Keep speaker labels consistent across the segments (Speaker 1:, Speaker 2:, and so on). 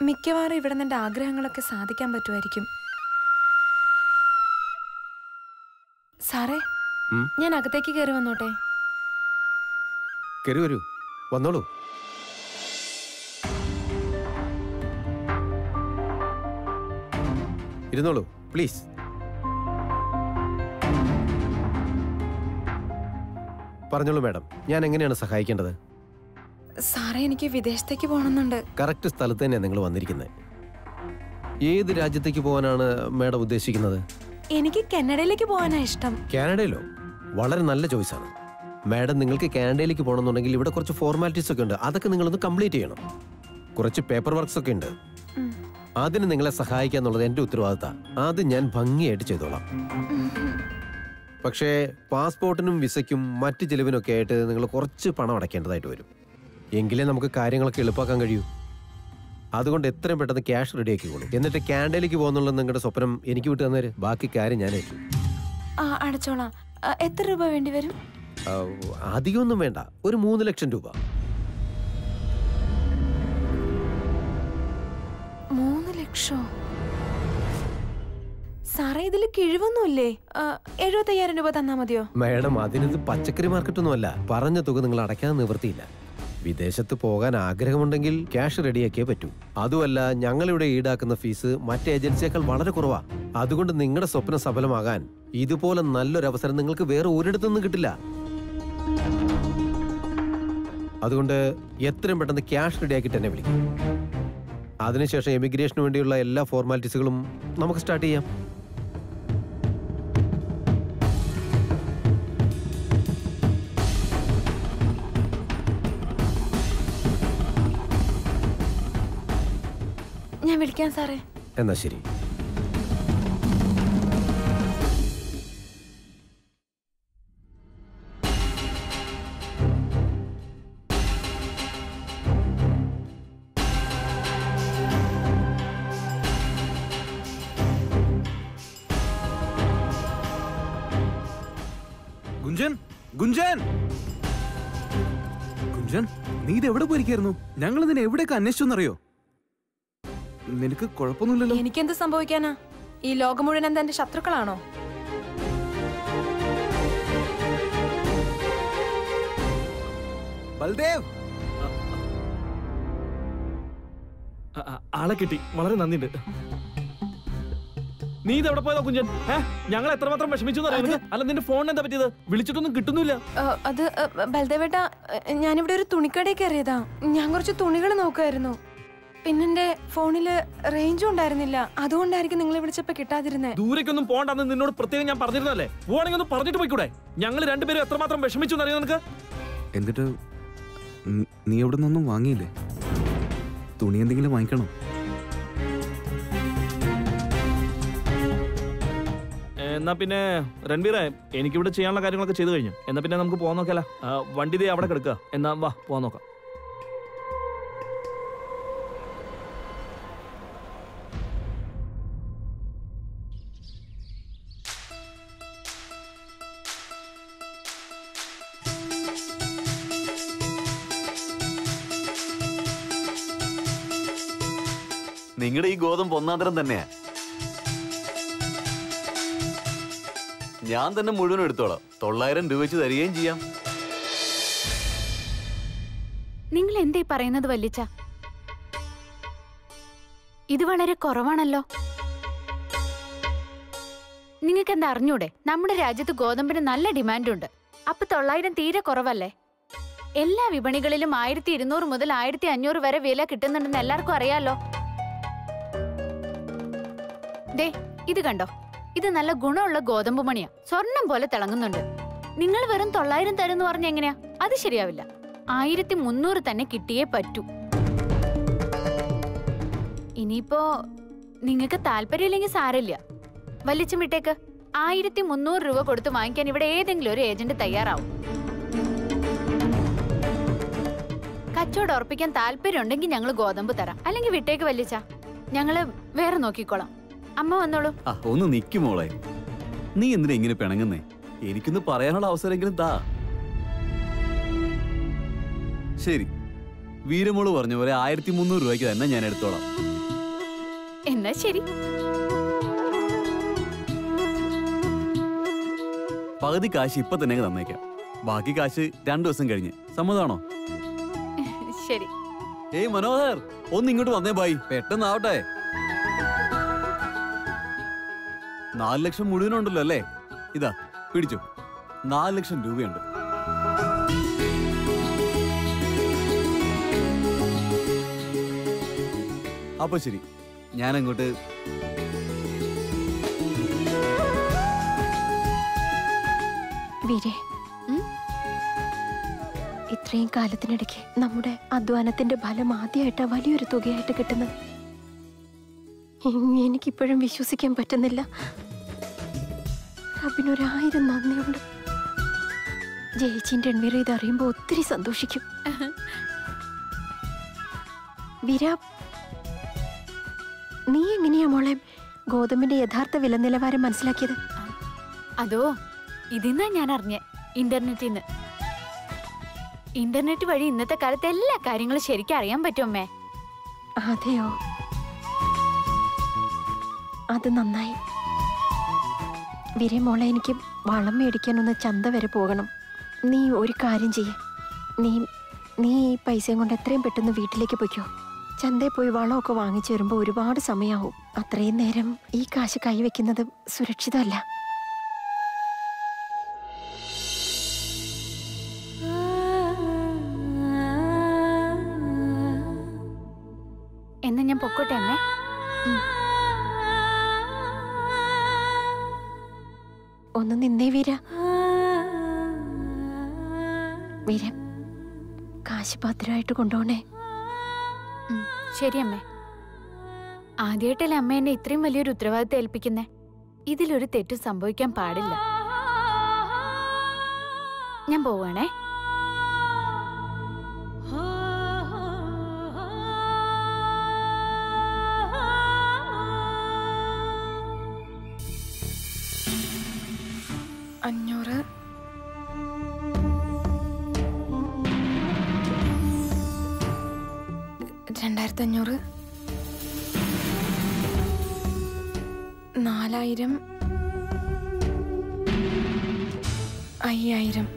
Speaker 1: മിക്കവാറും ഇവിടെ നിന്റെ ആഗ്രഹങ്ങളൊക്കെ സാധിക്കാൻ പറ്റുമായിരിക്കും സാറേ
Speaker 2: ഉം?
Speaker 1: ഞാൻ അകത്തേക്ക് കയറി വന്നോട്ടെ
Speaker 2: കയറി വരൂ വന്നോളൂ ഇരുന്നോളൂ പ്ലീസ് പറഞ്ഞോളൂ മാഡം ഞാൻ എങ്ങനെയാണ് സഹായിക്കേണ്ടത്
Speaker 1: സാറേ എനിക്ക് വിദേശത്തേക്ക് പോകണമെന്നുണ്ട്
Speaker 2: കറക്റ്റ് സ്ഥലത്ത് തന്നെയാണ് നിങ്ങൾ വന്നിരിക്കുന്നത് ഏത് രാജ്യത്തേക്ക് പോകാനാണ് മാഡം ഉദ്ദേശിക്കുന്നത്
Speaker 1: എനിക്ക് കാനഡയിലേക്ക് പോകാനാ ഇഷ്ടം
Speaker 2: കാനഡയിലോ വളരെ നല്ല ചോയ്സാണ് മാഡം നിങ്ങൾക്ക് കാനഡയിലേക്ക് പോകണമെന്നുണ്ടെങ്കിൽ ഇവിടെ കുറച്ച് ഫോർമാലിറ്റീസ് ഒക്കെ ഉണ്ട് അതൊക്കെ നിങ്ങളൊന്ന് കംപ്ലീറ്റ് ചെയ്യണം കുറച്ച് പേപ്പർ വർക്ക്സ് ഒക്കെ ഉണ്ട്
Speaker 1: ഉം.
Speaker 2: അതിന് നിങ്ങളെ സഹായിക്കുക എന്നുള്ളത് എൻ്റെ ഉത്തരവാദിത്തമാണ് അത് ഞാൻ ഭംഗിയായിട്ട് ചെയ്തോളാം പക്ഷേ പാസ്പോർട്ടിനും വിസയ്ക്കും മറ്റ് ചിലവിനൊക്കെ ആയിട്ട് നിങ്ങൾ കുറച്ച് പണം അടയ്ക്കേണ്ടതായിട്ട് വരും എങ്കിലേ നമുക്ക് കാര്യങ്ങളൊക്കെ എളുപ്പമാക്കാൻ കഴിയൂ അതുകൊണ്ട് എത്രയും പെട്ടെന്ന് ക്യാഷ് റെഡിയാക്കിക്കോളൂ എന്നിട്ട് കാനഡയിലേക്ക് പോകുന്നുള്ള നിങ്ങളുടെ സ്വപ്നം എനിക്ക് വിട്ടു തന്നേര് ബാക്കി കാര്യം ഞാൻ ഏറ്റു
Speaker 1: ആ അടച്ചോളാം ആ, എത്ര രൂപ വേണ്ടി വരും
Speaker 2: ആ, അധികമൊന്നും വേണ്ട ഒരു മൂന്ന് ലക്ഷം രൂപ
Speaker 1: മൂന്ന് ലക്ഷോ സാറേ ഇതിൽ കിഴിവൊന്നുമില്ലേ ആ, എഴുപത്തയ്യായിരം രൂപ തന്നാ മതിയോ
Speaker 2: മാഡം അതിനിത് പച്ചക്കറി മാർക്കറ്റൊന്നുമല്ല പറഞ്ഞ തുക നിങ്ങൾ അടയ്ക്കാൻ നിവൃത്തിയില്ല വിദേശത്ത് പോകാൻ ആഗ്രഹമുണ്ടെങ്കിൽ ക്യാഷ് റെഡിയാക്കിയേ പറ്റൂ അതുമല്ല ഞങ്ങളിവിടെ ഈടാക്കുന്ന ഫീസ് മറ്റ് ഏജൻസിയേക്കാൾ വളരെ കുറവാ അതുകൊണ്ട് നിങ്ങളുടെ സ്വപ്നം സഫലമാകാൻ ഇതുപോലെ നല്ലൊരു അവസരം നിങ്ങൾക്ക് വേറെ ഒരിടത്തുനിന്നും കിട്ടില്ല അതുകൊണ്ട് എത്രയും പെട്ടെന്ന് ക്യാഷ് റെഡിയാക്കിയിട്ട് എന്നെ വിളിക്കും അതിനുശേഷം എമിഗ്രേഷന് വേണ്ടിയുള്ള എല്ലാ ഫോർമാലിറ്റീസുകളും നമുക്ക് സ്റ്റാർട്ട് ചെയ്യാം
Speaker 1: ഞാൻ വിളിക്കാം സാറേ
Speaker 2: എന്നാ ശരി
Speaker 3: ഗുഞ്ചൻ ഗുഞ്ചൻ ഗുഞ്ചൻ നീ ഇത് എവിടെ പോയിരിക്കായിരുന്നു ഞങ്ങൾ നിന്നെ എവിടെയൊക്കെ അന്വേഷിച്ചെന്നറിയോ നിനക്ക് കുഴപ്പമൊന്നുമില്ലല്ലോ
Speaker 1: എനിക്കെന്ത് സംഭവിക്കാനാ ഈ ലോകം മുഴുവൻ എന്താ എന്റെ ശത്രുക്കളാണോ
Speaker 3: ബൽദേവ്
Speaker 4: ആ, ആ, ആളെ കിട്ടി വളരെ നന്ദിയുണ്ട് നീ ഇത് എവിടെ പോയതാ കുഞ്ചൻ ഏ ഞങ്ങൾ എത്രമാത്രം വിഷമിച്ചു അറിയാം അല്ല നിന്റെ ഫോണിന് എന്താ പറ്റിയത് വിളിച്ചിട്ടൊന്നും കിട്ടുന്നില്ല
Speaker 1: ആ, അത് ആ, ബൽദേവേട്ട ആ, ഞാനിവിടെ ഒരു തുണിക്കടയിൽ കയറിയതാ ഞാൻ കുറച്ച് തുണികൾ നോക്കുമായിരുന്നു പിന്നെന്റെ ഫോണില് റേഞ്ചും ഉണ്ടായിരുന്നില്ല അതുകൊണ്ടായിരിക്കും നിങ്ങളെ വിളിച്ചപ്പോ കിട്ടാതിരുന്നേ
Speaker 4: ദൂരേക്കൊന്നും പോണ്ടെന്ന് നിന്നോട് പ്രത്യേകം ഞാൻ പറഞ്ഞിരുന്നല്ലേ പോവാണെങ്കിൽ ഒന്ന് പറഞ്ഞിട്ട് പോയിക്കൂടെ ഞങ്ങൾ രണ്ടുപേരും എത്രമാത്രം വിഷമിച്ചു അറിയാം നിനക്ക്
Speaker 3: എന്നിട്ട് ന- നീ എവിടെ നിന്നൊന്നും വാങ്ങിയില്ലേ തുണി എന്തെങ്കിലും വാങ്ങിക്കണോ
Speaker 4: എന്നാ പിന്നെ രൺബീറെ എനിക്കിവിടെ ചെയ്യാനുള്ള കാര്യങ്ങളൊക്കെ ചെയ്തു കഴിഞ്ഞു എന്നാ പിന്നെ നമുക്ക് പോകാൻ നോക്കാല വണ്ടി ദേ അവിടെ കിടക്കുക എന്നാ വാ പോകാൻ നോക്കാം
Speaker 5: നിങ്ങളുടെ ഈ ഗോതമ്പ് ഒന്നാന്തരം തന്നെയാ ഞാൻ തന്നെ മുഴുവൻ എടുത്തോളാം തൊള്ളായിരം രൂപ വെച്ച് തരികയും ചെയ്യാം
Speaker 6: നിങ്ങൾ എന്തേ പറയുന്നത് വല്ലിച്ച ഇത് വളരെ കുറവാണല്ലോ നിങ്ങൾക്ക് എന്താ അറിഞ്ഞൂടെ നമ്മുടെ രാജ്യത്ത് ഗോതമ്പിന് നല്ല ഡിമാൻഡുണ്ട് അപ്പൊ തൊള്ളായിരം തീരെ കുറവല്ലേ എല്ലാ വിപണികളിലും ആയിരത്തി ഇരുന്നൂറ് മുതൽ ആയിരത്തി അഞ്ഞൂറ് വരെ വില കിട്ടുന്നുണ്ടെന്ന് എല്ലാവർക്കും അറിയാലോ ദേ ഇത് കണ്ടോ ഇത് നല്ല ഗുണമുള്ള ഗോതമ്പ് മണിയാ സ്വർണം പോലെ തിളങ്ങുന്നുണ്ട് നിങ്ങൾ വെറും തൊള്ളായിരം തരുന്ന് പറഞ്ഞ എങ്ങനെയാ അത് ശരിയാവില്ല ആയിരത്തി മുന്നൂറ് തന്നെ കിട്ടിയേ പറ്റൂ ഇനിയിപ്പോ നിങ്ങൾക്ക് താല്പര്യമില്ലെങ്കിൽ സാരമില്ല വലിച്ചും വിട്ടേക്ക് ആയിരത്തി മുന്നൂറ് രൂപ കൊടുത്ത് വാങ്ങിക്കാൻ ഇവിടെ ഏതെങ്കിലും ഒരു ഏജന്റ് തയ്യാറാവും കച്ചവടം ഉറപ്പിക്കാൻ താല്പര്യം ഉണ്ടെങ്കിൽ ഞങ്ങൾ ഗോതമ്പ് തരാം അല്ലെങ്കിൽ വിട്ടേക്ക് വല്ലിച്ച ഞങ്ങള് വേറെ നോക്കിക്കോളാം അമ്മ വന്നോളൂ
Speaker 5: ആ ഒന്ന് നിക്ക് മോളെ നീ എന്തിനാ ഇങ്ങനെ പിണങ്ങുന്നേ എനിക്കൊന്ന് പറയാനുള്ള അവസരമെങ്കിലും താ ശരി വീരമോള് പറഞ്ഞ പോലെ ആയിരത്തി മുന്നൂറ് രൂപയ്ക്ക് തന്നെ ഞാൻ എടുത്തോളാം
Speaker 6: എന്നാ ശരി
Speaker 5: പകുതി കാശ് ഇപ്പൊ തന്നെ അങ്ങ് തന്നേക്കാം ബാക്കി കാശ് രണ്ടു ദിവസം കഴിഞ്ഞ് സമ്മതമാണോ
Speaker 6: ശരി
Speaker 5: ഏയ് മനോഹർ ഒന്ന് ഇങ്ങോട്ട് വന്നേ ബായി പെട്ടെന്നാവട്ടെ നാല് ലക്ഷം മുഴുവനുണ്ടല്ലോ അല്ലേ ഇതാ പിടിച്ചു നാല് ലക്ഷം രൂപയുണ്ട് അപ്പൊ ശരി ഞാൻ അങ്ങോട്ട്
Speaker 7: വീരെ
Speaker 6: ഉം?
Speaker 7: ഇത്രയും കാലത്തിനിടയ്ക്ക് നമ്മുടെ അധ്വാനത്തിന്റെ ഫലം ആദ്യമായിട്ടാ വലിയൊരു തുകയായിട്ട് കിട്ടുന്നത് ഇനി എനിക്കിപ്പോഴും വിശ്വസിക്കാൻ പറ്റുന്നില്ല റബിനൊരായിരം നന്ദിയുണ്ട് ജയിച്ചിൻ രൺവീർ ഇത് അറിയുമ്പോൾ ഒത്തിരി സന്തോഷിക്കും വീര നീ എങ്ങനെയാ മോളെ ഗോതമ്പിന്റെ യഥാർത്ഥ വില നിലവാരം മനസ്സിലാക്കിയത്
Speaker 6: അതോ ഇതിന്നാ ഞാൻ അറിഞ്ഞ ഇന്റർനെറ്റിൽ നിന്ന് ഇന്റർനെറ്റ് വഴി ഇന്നത്തെ കാലത്ത് എല്ലാ കാര്യങ്ങളും ശരിക്കും അറിയാൻ പറ്റും അമ്മേ
Speaker 7: അതെയോ അത് നന്നായി വിരെ മോളെ എനിക്ക് വളം മേടിക്കാൻ ഒന്ന് ചന്ത വരെ പോകണം നീ ഒരു കാര്യം ചെയ്യ നീ നീ ഈ പൈസയും കൊണ്ട് എത്രയും പെട്ടെന്ന് വീട്ടിലേക്ക് പൊയ്ക്കോ ചന്തയിൽ പോയി വളമൊക്കെ വാങ്ങിച്ചു വരുമ്പോൾ ഒരുപാട് സമയമാവും അത്രയും നേരം ഈ കാശ് കൈവയ്ക്കുന്നത് സുരക്ഷിതമല്ല
Speaker 6: എന്നാ ഞാൻ പൊക്കോട്ടെ അമ്മേ
Speaker 7: ഒന്ന് നിന്നേ വീര വീര കാശ് ഭദ്രമായിട്ട് കൊണ്ടുപോണേ
Speaker 6: ഉം, ശരി അമ്മേ ആദ്യമായിട്ടല്ലേ അമ്മ എന്നെ ഇത്രയും വലിയൊരു ഉത്തരവാദിത്തം ഏൽപ്പിക്കുന്നേ ഇതിലൊരു തെറ്റും സംഭവിക്കാൻ പാടില്ല ഞാൻ പോവാണേ
Speaker 1: അഞ്ഞൂറ് രണ്ടായിരത്തി അഞ്ഞൂറ് നാലായിരം അയ്യായിരം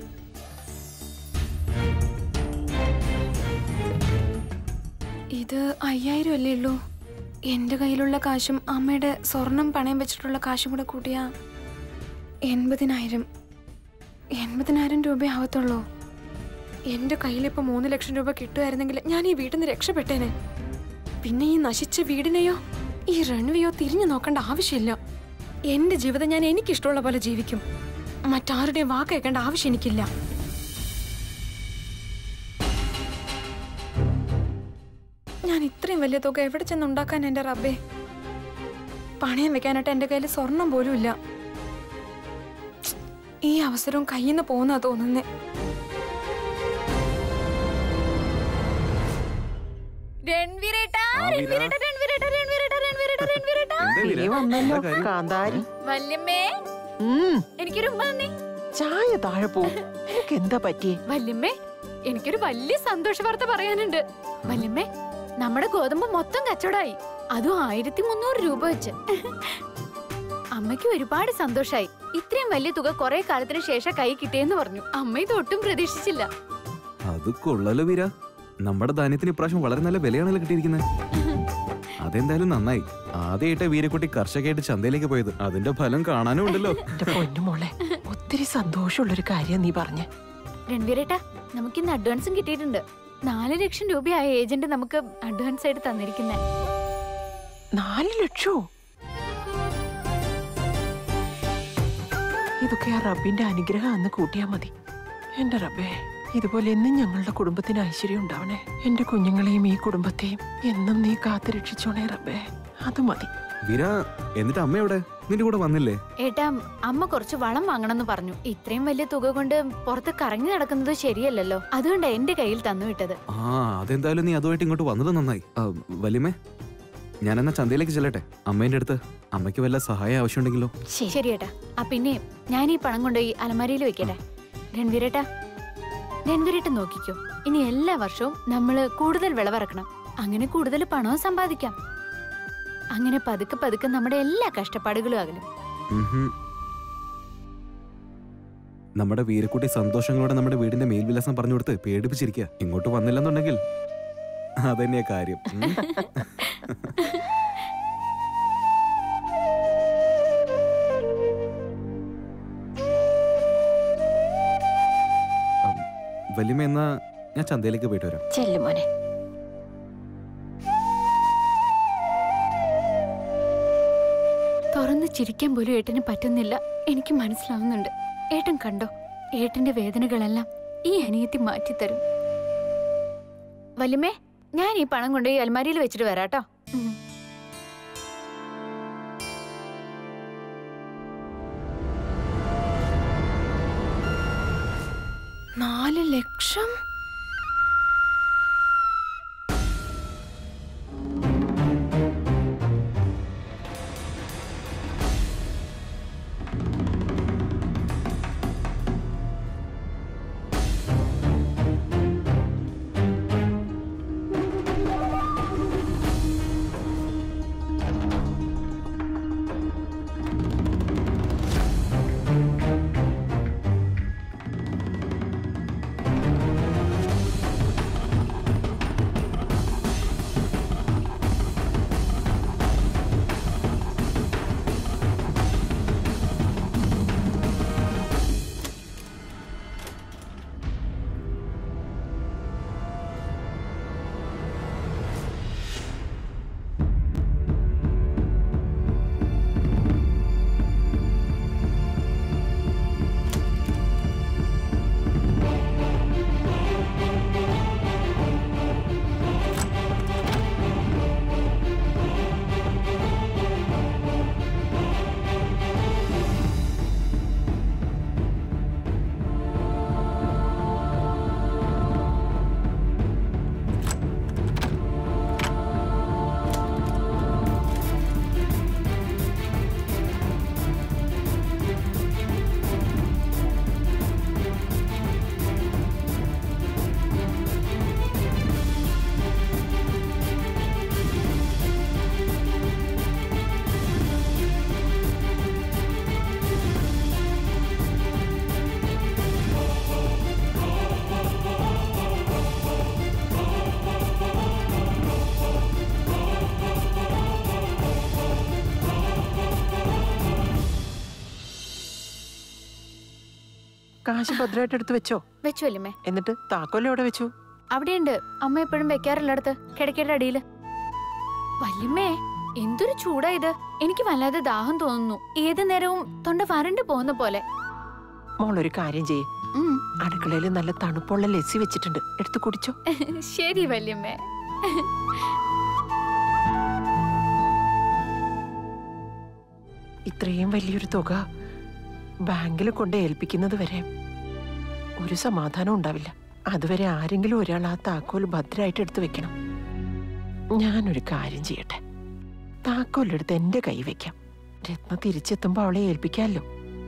Speaker 1: ഇത് അയ്യായിരം അല്ലേ ഉള്ളൂ എൻ്റെ കയ്യിലുള്ള കാശും അമ്മയുടെ സ്വർണം പണയം വെച്ചിട്ടുള്ള കാശും കൂടെ കൂട്ടിയാ എൺപതിനായിരം എൺപതിനായിരം രൂപ ആവത്തുള്ളൂ എൻ്റെ കയ്യിൽ ഇപ്പൊ മൂന്ന് ലക്ഷം രൂപ കിട്ടുമായിരുന്നെങ്കിൽ ഞാൻ ഈ വീട്ടിൽ നിന്ന് രക്ഷപ്പെട്ടേനെ പിന്നെ ഈ നശിച്ച വീടിനെയോ ഈ റൺവേയോ തിരിഞ്ഞു നോക്കേണ്ട ആവശ്യമില്ല എന്റെ ജീവിതം ഞാൻ എനിക്കിഷ്ടമുള്ള പോലെ ജീവിക്കും മറ്റാരുടെയും വാക്ക് കേൾക്കേണ്ട ആവശ്യം എനിക്കില്ല ഞാൻ ഇത്രയും വലിയ തുക എവിടെ ചെന്ന് ഉണ്ടാക്കാൻ എന്റെ റബ്ബേ പണയം വെക്കാനായിട്ട് എന്റെ കയ്യിൽ സ്വർണം പോലും ഇല്ല ഈ അവസരവും കയ്യിൽ നിന്ന് പോകുന്നാ തോന്നുന്നേ
Speaker 3: ആ, വീരാ. എന്താ വീരാ?
Speaker 8: നീ വന്നല്ലോ
Speaker 3: എന്താ കാര്യം?
Speaker 8: കാന്താരി
Speaker 6: വല്യമ്മേ
Speaker 8: ഉം,
Speaker 6: എനിക്കൊരു ഉമ്മ തന്നേ
Speaker 8: ചായ താഴെ പോവും നിനക്ക് എന്താ പറ്റിയേ
Speaker 6: വല്യമ്മേ എനിക്കൊരു വലിയ സന്തോഷ വാർത്ത പറയാനുണ്ട് വല്യമ്മേ നമ്മുടെ ഗോതമ്പ് മൊത്തം കച്ചവടമായി അതും ആയിരത്തി മുന്നൂറ് രൂപ വെച്ച് അമ്മയ്ക്ക് ഒരുപാട് സന്തോഷായി ഇത്രയും വലിയ തുക കുറെ കാലത്തിന് ശേഷം കൈ കിട്ടിയെന്ന് പറഞ്ഞു അമ്മ ഇത് ഒട്ടും പ്രതീക്ഷിച്ചില്ല
Speaker 3: അത് കൊള്ളാലോ വീര നമ്മുടെ ധാന്യത്തിന് ഇപ്രാവശ്യം വളരെ നല്ല വിലയാണല്ലോ കിട്ടിയിരിക്കുന്നത് അതെന്തായാലും നന്നായി ആദ്യമായിട്ട് വീരക്കുട്ടി കർഷകയായിട്ട് ചന്തയിലേക്ക് പോയത് അതിന്റെ ഫലം കാണാനും ഉണ്ടല്ലോ
Speaker 8: എന്റെ പൊന്നുമോളെ ഒത്തിരി സന്തോഷമുള്ളൊരു കാര്യം നീ പറഞ്ഞ
Speaker 6: രൺവീരേട്ടാ നമുക്ക് ഇന്ന് അഡ്വാൻസും കിട്ടിയിട്ടുണ്ട് നാല് ലക്ഷം രൂപയായ ഏജന്റ് നമുക്ക് അഡ്വാൻസ് ആയിട്ട് തന്നിരിക്കുന്നത്
Speaker 8: നാല് ലക്ഷോ ഇതൊക്കെ ആ റബ്ബിന്റെ അനുഗ്രഹം അന്ന് കൂട്ടിയാ മതി എന്റെ റബ്ബേ ഇതുപോലെ എന്നും ഞങ്ങളുടെ കുടുംബത്തിന് ഐശ്വര്യം ഉണ്ടാവണേ എന്റെ കുഞ്ഞുങ്ങളെയും ഈ കുടുംബത്തെയും എന്നും നീ കാത്തു രക്ഷിച്ചോണേ റബ്ബേ അത് മതി
Speaker 3: വീര എന്നിട്ട് അമ്മ എവിടെ നിന്റെ കൂടെ വന്നില്ലേ
Speaker 6: ഏട്ടാ അമ്മ കുറച്ച് വളം വാങ്ങണമെന്ന് പറഞ്ഞു ഇത്രയും വലിയ തുക കൊണ്ട് പുറത്ത് കറങ്ങി നടക്കുന്നത് ശരിയല്ലല്ലോ അതുകൊണ്ടാ എന്റെ കയ്യിൽ തന്നുവിട്ടത്
Speaker 3: ആ അതെന്തായാലും നീ അതുമായിട്ട് ഇങ്ങോട്ട് വന്നത് നന്നായി ആ, വല്യമ്മേ ഞാൻ എന്നാ ചന്തയിലേക്ക് ചെല്ലട്ടെ അമ്മേന്റെ അടുത്ത് അമ്മയ്ക്ക് വല്ല സഹായം ആവശ്യമുണ്ടെങ്കിലോ
Speaker 7: ശരി
Speaker 6: ശരി ഏട്ടാ ആ പിന്നെ ഞാൻ ഈ പണം കൊണ്ടുപോയി അലമാരിയിൽ വെക്കട്ടെ രൺവീരേട്ടാ രൺവീരേട്ടൻ നോക്കിക്കോ ഇനി എല്ലാ വർഷവും നമ്മള് കൂടുതൽ വിളവിറക്കണം അങ്ങനെ കൂടുതൽ പണവും സമ്പാദിക്കാം അങ്ങനെ പതുക്കെ പതുക്കെ നമ്മുടെ എല്ലാ കഷ്ടപ്പാടുകളും അകലും
Speaker 3: ഉഹും. നമ്മുടെ വീരക്കുട്ടി സന്തോഷങ്ങളോടെ നമ്മുടെ വീടിന്റെ മേൽവിലാസം പറഞ്ഞു കൊടുത്ത് പേടിപ്പിച്ചിരിക്കുക ഇങ്ങോട്ട് വന്നില്ലെന്നുണ്ടെങ്കിൽ അതന്നെയാ കാര്യം ഉം. ഉം, വല്യമ്മ എന്നാ ഞാൻ ചന്തയിലേക്ക് പോയിട്ട് വരാം
Speaker 7: ചെല്ലു മോനെ
Speaker 6: തുറന്ന് ചിരിക്കാൻ പോലും ഏട്ടന് പറ്റുന്നില്ല എനിക്ക് മനസ്സിലാവുന്നുണ്ട് ഏട്ടൻ കണ്ടോ ഏട്ടന്റെ വേദനകളെല്ലാം ഈ അനിയത്തി മാറ്റിത്തരും വല്യമ്മേ ഞാൻ ഈ പണം കൊണ്ട് ഈ അൽമാരിയിൽ വെച്ചിട്ട് വരാട്ടോ ഉം.
Speaker 1: നാല് ലക്ഷം
Speaker 8: കാശ് ഭദ്രമായിട്ട് എടുത്ത് വെച്ചോ
Speaker 6: വെച്ചു വല്യമ്മേ
Speaker 8: എന്നിട്ട് താക്കോല് എവിടെ വെച്ചു
Speaker 6: അവിടെയുണ്ട് അമ്മ എപ്പോഴും വെക്കാറില്ലടത്ത് കിടക്കയുടെ അടിയില് വല്യമ്മേ എന്തൊരു ചൂടാ ഇത് എനിക്ക് വല്ലാതെ ദാഹം തോന്നുന്നു ഏത് നേരവും തൊണ്ട വരണ്ട് പോകുന്ന പോലെ
Speaker 8: മോളൊരു കാര്യം ചെയ്യേ
Speaker 6: ഉം.
Speaker 8: അടുക്കളയിൽ നല്ല തണുപ്പുള്ള ലസ്സി വെച്ചിട്ടുണ്ട് എടുത്ത് കുടിച്ചോ
Speaker 6: ശരി വല്യമ്മേ
Speaker 8: ഇത്രയും വലിയൊരു തുക ബാങ്കിൽ കൊണ്ട് ഏൽപ്പിക്കുന്നത് വരെ ഒരു സമാധാനം ഉണ്ടാവില്ല അതുവരെ ആരെങ്കിലും ഒരാൾ ആ താക്കോൽ ഭദ്രമായിട്ട് എടുത്ത് വെക്കണം ഞാനൊരു കാര്യം ചെയ്യട്ടെ താക്കോലെടുത്ത് എന്റെ കൈ വെക്കാം രത്ന തിരിച്ചെത്തുമ്പോ അവളെ ഏൽപ്പിക്കാമല്ലോ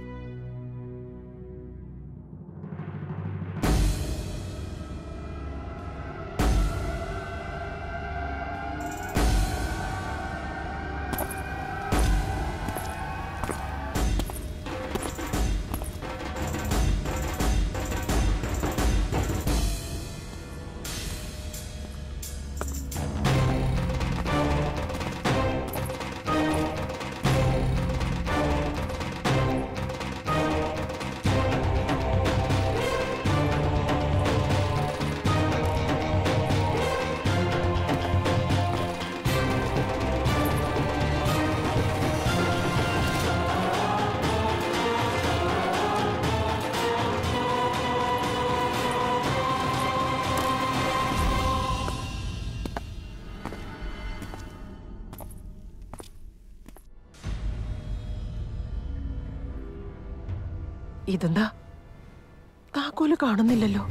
Speaker 8: ഇതെന്താ താക്കോല് കാണുന്നില്ലല്ലോ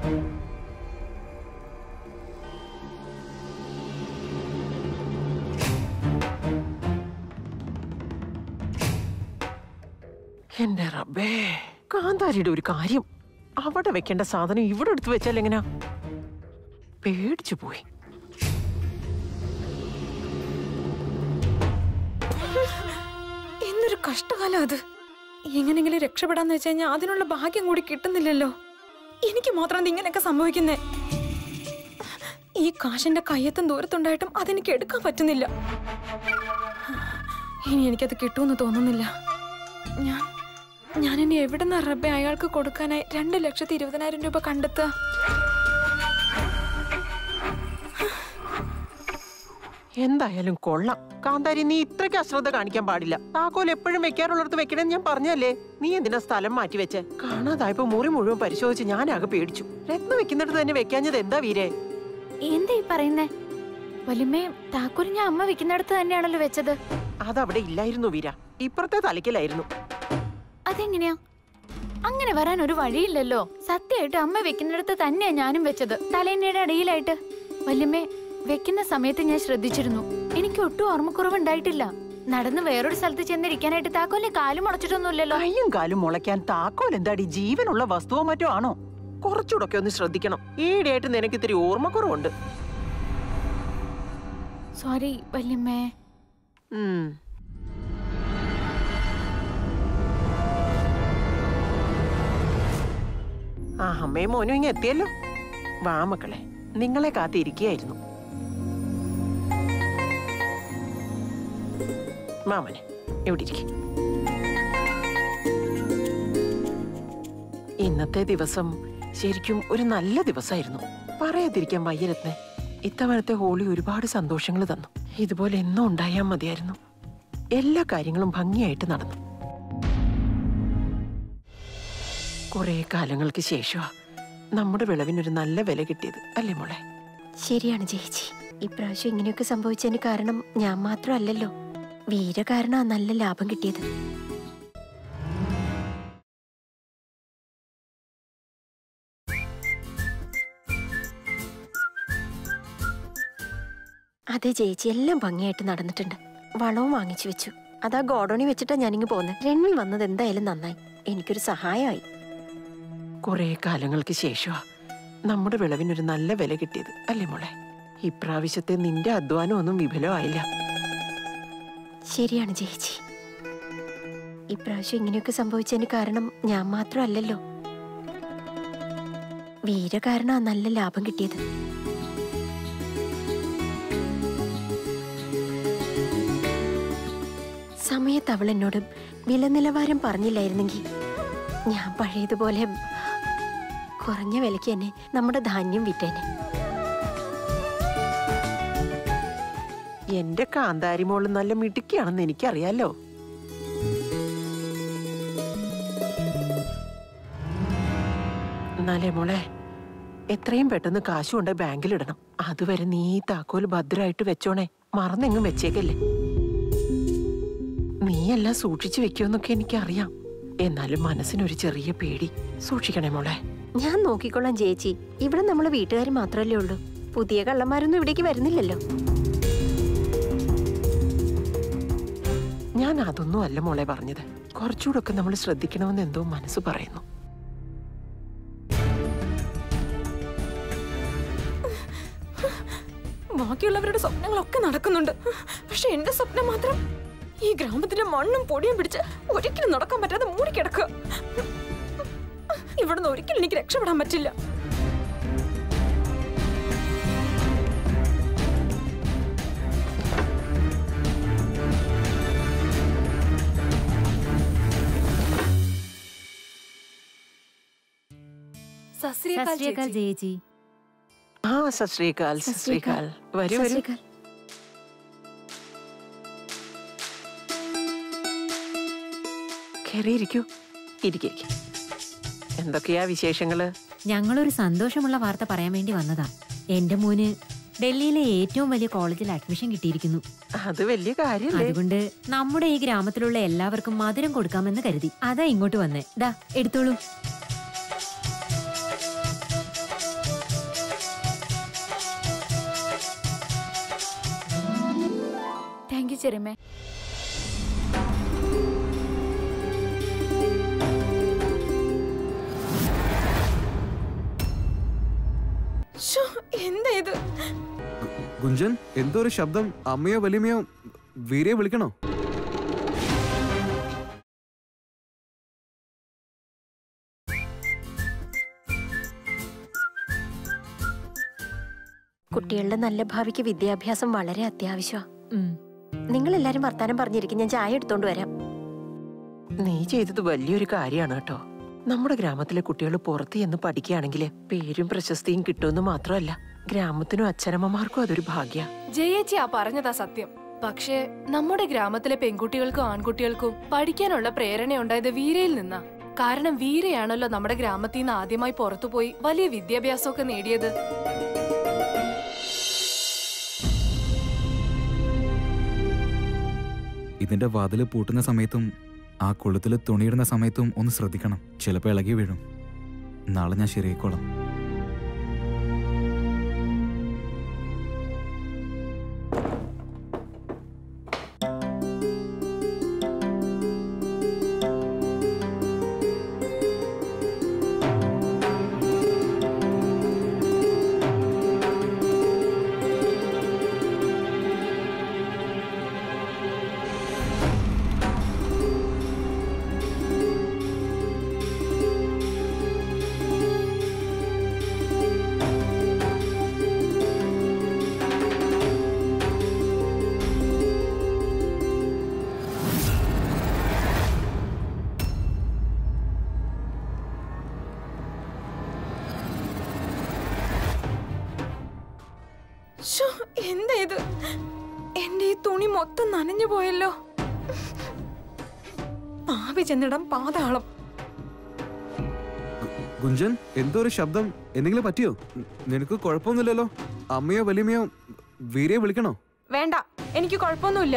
Speaker 8: എന്റെ റബ്ബേ കാന്താരിയുടെ ഒരു കാര്യം അവിടെ വെക്കേണ്ട സാധനം ഇവിടെ എടുത്തു വെച്ചാൽ എങ്ങനാ പേടിച്ചു പോയി
Speaker 1: കഷ്ടകാലം അത് എങ്ങനെങ്കിലും രക്ഷപ്പെടാന്ന് വെച്ച് കഴിഞ്ഞാൽ അതിനുള്ള ഭാഗ്യം കൂടി കിട്ടുന്നില്ലല്ലോ എനിക്ക് മാത്രം ഇത് ഇങ്ങനെയൊക്കെ സംഭവിക്കുന്നേ ഈ കാശിന്റെ കയ്യെത്തും ദൂരത്തുണ്ടായിട്ടും അതെനിക്ക് എടുക്കാൻ പറ്റുന്നില്ല ഇനി എനിക്കത് കിട്ടുമെന്ന് തോന്നുന്നില്ല ഞാൻ ഞാൻ ഇനി എവിടുന്ന റബ്ബെ അയാൾക്ക് കൊടുക്കാനായി രണ്ട് ലക്ഷത്തി ഇരുപതിനായിരം രൂപ കണ്ടെത്തുക
Speaker 8: എന്തായാലും കൊള്ളാം കാന്താരി നീ ഇത്രയ്ക്ക് അശ്രദ്ധ കാണിക്കാൻ പാടില്ല താക്കോൽ എപ്പോഴും വെക്കാറുള്ളിടത്ത് വെക്കണമെന്ന് ഞാൻ പറഞ്ഞല്ലേ നീ എന്തിനാ സ്ഥലം മാറ്റി വെച്ചേ കാണാതായപ്പോ മുറി മുഴുവൻ പരിശോധിച്ച് ഞാനാകെ പേടിച്ചു രത്നം വെക്കുന്നിടത്ത് തന്നെ വെക്കാഞ്ഞത് എന്താ വീരേ
Speaker 6: എന്താ ഈ പറയുന്നേ വലിയമ്മേ താക്കോൽ ഞാൻ അമ്മ വെക്കുന്നിടത്ത് തന്നെയാണല്ലോ വെച്ചത്
Speaker 8: അതവിടെ ഇല്ലായിരുന്നു വീര ഇപ്പുറത്തെ തലയ്ക്കലായിരുന്നു
Speaker 6: അതെങ്ങനെയാ അങ്ങനെ വരാൻ ഒരു വഴിയില്ലല്ലോ സത്യമായിട്ട് അമ്മ വെക്കുന്നിടത്ത് തന്നെയാ ഞാനും വെച്ചത് തലേന്നയുടെ അടിയിലായിട്ട് വല്യമ്മേ വെക്കുന്ന സമയത്ത് ഞാൻ ശ്രദ്ധിച്ചിരുന്നു എനിക്ക് ഒട്ടും ഓർമ്മക്കുറവുണ്ടായിട്ടില്ല നടന്ന് വേറൊരു സ്ഥലത്ത് ചെന്നിരിക്കാനായിട്ട് താക്കോലെ കാലും മുളച്ചിട്ടൊന്നുമില്ലല്ലോ
Speaker 8: കയ്യും കാലും മുളയ്ക്കാൻ താക്കോൽ എന്താടി ജീവനുള്ള വസ്തുവോ മറ്റോ ആണോ കുറച്ചുകൂടൊക്കെ ഒന്ന് ശ്രദ്ധിക്കണം ഈയിടെയായിട്ട് നിനക്ക് ഇത്തിരി ഓർമ്മക്കുറവുണ്ട്
Speaker 6: സോറി വല്യമ്മേ
Speaker 8: ഉം. ആ അമ്മയും മോനും ഇങ്ങ് എത്തിയല്ലോ വാ മക്കളെ നിങ്ങളെ കാത്തിരിക്കുകയായിരുന്നു മാമനെ എവിടെ ഇരിക്കും ഇന്നത്തെ ദിവസം ശരിക്കും ഒരു നല്ല ദിവസമായിരുന്നു പറയാതിരിക്കാൻ വയ്യരത്നെ ഇത്തവണത്തെ ഹോളി ഒരുപാട് സന്തോഷങ്ങൾ തന്നു ഇതുപോലെ എന്നും ഉണ്ടായാൽ മതിയായിരുന്നു എല്ലാ കാര്യങ്ങളും ഭംഗിയായിട്ട് നടന്നു കുറെ കാലങ്ങൾക്ക് ശേഷമാ നമ്മുടെ വിളവിനൊരു നല്ല വില കിട്ടിയത് അല്ലേ മോളെ
Speaker 7: ശരിയാണ് ചേച്ചി ഇപ്രാവശ്യം ഇങ്ങനെയൊക്കെ സംഭവിച്ചതിന് കാരണം ഞാൻ മാത്രമല്ലല്ലോ വീര കാരണം ആ നല്ല ലാഭം കിട്ടിയത് അതെ ചേച്ചി എല്ലാം ഭംഗിയായിട്ട് നടന്നിട്ടുണ്ട് വളവും വാങ്ങിച്ചു വെച്ചു അതാ ഗോഡോണി വെച്ചിട്ടാ ഞാനിങ്ങ് പോകുന്നത് രൺവി വന്നത് എന്തായാലും നന്നായി എനിക്കൊരു സഹായമായി
Speaker 8: കുറെ കാലങ്ങൾക്ക് ശേഷമാ നമ്മുടെ വിളവിനൊരു നല്ല വില കിട്ടിയത് അല്ലേ മോളെ ഇപ്രാവശ്യത്തെ നിന്റെ അധ്വാനം ഒന്നും വിഫലമായില്ല
Speaker 7: ശരിയാണ് ചേച്ചി ഇപ്രാവശ്യം ഇങ്ങനെയൊക്കെ സംഭവിച്ചതിന് കാരണം ഞാൻ മാത്രമല്ലല്ലോ വീര കാരണം ആ നല്ല ലാഭം കിട്ടിയത് സമയത്ത് അവൾ എന്നോട് വില നിലവാരം പറഞ്ഞില്ലായിരുന്നെങ്കിൽ ഞാൻ പഴയതുപോലെ കുറഞ്ഞ വിലയ്ക്ക് തന്നെ നമ്മുടെ ധാന്യം വിറ്റേനെ
Speaker 8: എന്റെ കാന്താരി മോള് നല്ല മിടുക്കിയാണെന്ന് എനിക്കറിയാലോ എന്നാലേ മോളെ എത്രയും പെട്ടെന്ന് കാശ് കൊണ്ട് ബാങ്കിലിടണം അതുവരെ നീ ഈ താക്കോൽ ഭദ്രമായിട്ട് വെച്ചോണേ മറന്നെങ്ങും വെച്ചേക്കല്ലേ നീ എല്ലാം സൂക്ഷിച്ചു വെക്കുമെന്നൊക്കെ എനിക്കറിയാം എന്നാലും മനസ്സിനൊരു ചെറിയ പേടി സൂക്ഷിക്കണേ മോളെ
Speaker 7: ഞാൻ നോക്കിക്കൊള്ളാം ചേച്ചി ഇവിടെ നമ്മളെ വീട്ടുകാർ മാത്രമല്ലേ ഉള്ളൂ പുതിയ കള്ളന്മാരൊന്നും ഇവിടേക്ക് വരുന്നില്ലല്ലോ
Speaker 8: ഞാൻ അതൊന്നും അല്ല മോളെ പറഞ്ഞത് കുറച്ചുകൂടെ ഒക്കെ നമ്മൾ ശ്രദ്ധിക്കണമെന്ന് എന്തോ മനസ്സ് പറയുന്നു
Speaker 1: ബാക്കിയുള്ളവരുടെ സ്വപ്നങ്ങളൊക്കെ നടക്കുന്നുണ്ട് പക്ഷെ എന്റെ സ്വപ്നം മാത്രം ഈ ഗ്രാമത്തിന്റെ മണ്ണും പൊടിയും പിടിച്ച് ഒരിക്കലും നടക്കാൻ പറ്റാതെ മൂടിക്കിടക്കുക ഇവിടുന്ന് ഒരിക്കലും എനിക്ക് രക്ഷപ്പെടാൻ പറ്റില്ല
Speaker 6: സസ്രീകാൽ ചേച്ചി.
Speaker 9: ചേച്ചി
Speaker 8: ആ സശ്രീകാൽ സശ്രീകാൽ വരൂ വരൂ
Speaker 7: സസ്രീകാൽ.
Speaker 8: കയറിയിരിക്കൂ ഇരിക്കും എന്തൊക്കെയാ വിശേഷങ്ങള്
Speaker 9: ഞങ്ങളൊരു സന്തോഷമുള്ള വാർത്ത പറയാൻ വേണ്ടി വന്നതാ എന്റെ മോന് ഡൽഹിയിലെ ഏറ്റവും വലിയ കോളേജിൽ അഡ്മിഷൻ കിട്ടിയിരിക്കുന്നു
Speaker 8: അത് വലിയ കാര്യല്ലേ
Speaker 9: അതുകൊണ്ട് നമ്മുടെ ഈ ഗ്രാമത്തിലുള്ള എല്ലാവർക്കും മധുരം കൊടുക്കാമെന്ന് കരുതി അതാ ഇങ്ങോട്ട് വന്നേ ദാ എടുത്തോളൂ
Speaker 6: താങ്ക് യു ചെറിയമ്മേ
Speaker 1: ശ്ശോ, എന്താ ഇത്
Speaker 3: ഗുഞ്ചൻ എന്തോ ഒരു ശബ്ദം അമ്മയോ വലിയമ്മയോ വീരയെ വിളിക്കണോ
Speaker 7: കുട്ടികളുടെ നല്ല ഭാവിക്ക് വിദ്യാഭ്യാസം വളരെ അത്യാവശ്യമാണ് നിങ്ങൾ എല്ലാരും വർത്താനം പറഞ്ഞിരിക്കും ഞാൻ ചായ എടുത്തോണ്ട് വരാം
Speaker 8: നീ ചെയ്തത് വലിയൊരു കാര്യമാണ് കേട്ടോ നമ്മുടെ ഗ്രാമത്തിലെ കുട്ടികൾ പുറത്ത് ചെന്ന് പഠിക്കുകയാണെങ്കിൽ പേരും പ്രശസ്തിയും കിട്ടുമെന്ന് മാത്രമല്ല ഗ്രാമത്തിനും അച്ഛനമ്മമാർക്കും അതൊരു ഭാഗ്യ
Speaker 10: ജയേച്ചി ആ പറഞ്ഞതാ സത്യം പക്ഷേ നമ്മുടെ ഗ്രാമത്തിലെ പെൺകുട്ടികൾക്കും ആൺകുട്ടികൾക്കും പഠിക്കാനുള്ള പ്രേരണ ഉണ്ടായത് വീരയിൽ നിന്നാ കാരണം വീരയാണല്ലോ നമ്മുടെ ഗ്രാമത്തിൽ നിന്ന് ആദ്യമായി പുറത്തുപോയി വലിയ വിദ്യാഭ്യാസമൊക്കെ നേടിയത്
Speaker 3: ഇതിന്റെ വാതില് പൂട്ടുന്ന സമയത്തും ആ കൊളുത്തിൽ തുണിയിടുന്ന സമയത്തും ഒന്ന് ശ്രദ്ധിക്കണം ചിലപ്പോൾ ഇളകി വീഴും നാളെ ഞാൻ ശരിയായിക്കോളാം
Speaker 1: ശ്ശോ, എന്താ ഇത് എന്റെ ഈ തുണി മൊത്തം നനഞ്ഞു പോയല്ലോ പാവി ചെന്നിടം പാതാളം
Speaker 3: ഗുഞ്ചൻ എന്തോ ഒരു ശബ്ദം എന്തെങ്കിലും പറ്റിയോ ന- നിനക്ക് കുഴപ്പമൊന്നുമില്ലല്ലോ അമ്മയോ വലിയമ്മയോ വീരയെ വിളിക്കണോ
Speaker 1: വേണ്ട എനിക്ക് കുഴപ്പമൊന്നുമില്ല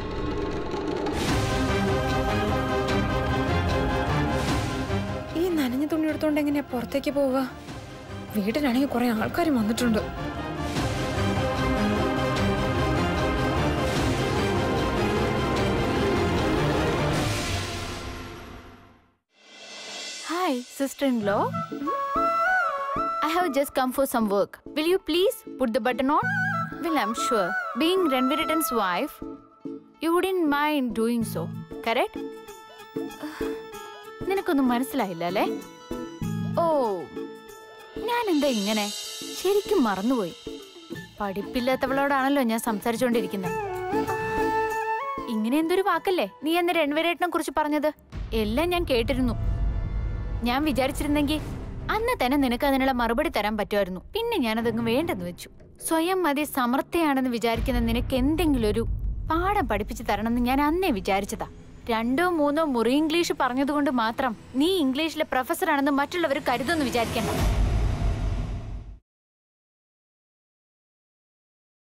Speaker 1: ഈ നനഞ്ഞ തുണി എടുത്തോണ്ട് എങ്ങനെയാ പുറത്തേക്ക് പോവുക വീട്ടിലാണെങ്കിൽ കുറെ ആൾക്കാർ വന്നിട്ടുണ്ട്
Speaker 6: Hi, sister-in-law. I have just come for some work. Will you please put the button on? Well, I'm sure. Being Ranviritan's wife, you wouldn't mind doing so, correct? നിനക്കൊന്നും മനസ്സിലായില്ല അല്ലേ ഓ ഞാൻ എന്താ ഇങ്ങനെ ശരിക്കും മറന്നുപോയി പഠിപ്പില്ലാത്തവളോടാണല്ലോ ഞാൻ സംസാരിച്ചുകൊണ്ടിരിക്കുന്നത് ഇങ്ങനെ എന്തൊരു വാക്കല്ലേ നീ അന്ന് രൺവരേട്ടനെ കുറിച്ച് പറഞ്ഞത് എല്ലാം ഞാൻ കേട്ടിരുന്നു ഞാൻ വിചാരിച്ചിരുന്നെങ്കിൽ അന്ന് തന്നെ നിനക്ക് അതിനുള്ള മറുപടി തരാൻ പറ്റുമായിരുന്നു പിന്നെ ഞാനതങ്ങ് വേണ്ടെന്ന് വെച്ചു സ്വയം മതി സമർത്ഥയാണെന്ന് വിചാരിക്കുന്ന നിനക്ക് എന്തെങ്കിലും ഒരു പാഠം പഠിപ്പിച്ചു തരണമെന്ന് ഞാൻ അന്നേ വിചാരിച്ചതാ രണ്ടോ മൂന്നോ മുറി ഇംഗ്ലീഷ് പറഞ്ഞതുകൊണ്ട് മാത്രം നീ ഇംഗ്ലീഷിലെ പ്രൊഫസറാണെന്ന് മറ്റുള്ളവർ കരുതൊന്ന് വിചാരിക്കണ്ട